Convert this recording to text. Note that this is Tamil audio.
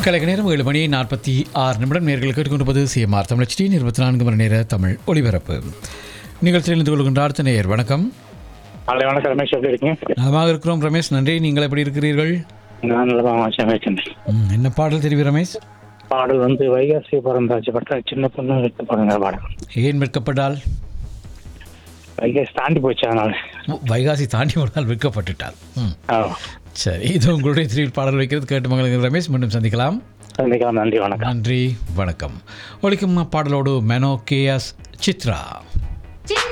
கலைக நேரம் ஏழு மணி நாற்பத்தி ஆறு நிமிடம் நேர்கள் கேட்டுக்கொண்டிருப்பது சிஎம்ஆர் தமிழ் டி இருபத்தி நான்கு மணி நேர தமிழ் ஒளிபரப்பு நிகழ்ச்சியில் இருந்து கொள்கின்ற அடுத்த நேயர் வணக்கம் காலை வணக்கம் ரமேஷ் எப்படி இருக்கீங்க நலமாக இருக்கிறோம் ரமேஷ் நன்றி நீங்கள் எப்படி இருக்கிறீர்கள் நான் நல்லதாக வாட்சம் வச்சிருந்தேன் ம், என்ன பாடல் தெரிவி ரமேஷ் பாடல் வந்து வைகாசி பிறந்தாச்சு பட்ட சின்ன பொண்ணு எடுத்து பாருங்க பாடல் ஏன் விற்கப்பட்டால் வைகாசி தாண்டி போச்சு அதனால வைகாசி தாண்டி ஒரு நாள் விற்கப்பட்டுட்டால் ம் ஆ சரி இது உங்களுடைய திரியில் பாடல் வைக்கிறது கேட்டு மகளுங்க ரமேஷ் மீண்டும் சந்திக்கலாம் சந்திக்கலாம் நன்றி வணக்கம் நன்றி வணக்கம் ஒழிக்கும் பாடலோடு மெனோ கேஎஸ் சித்ரா சின்ன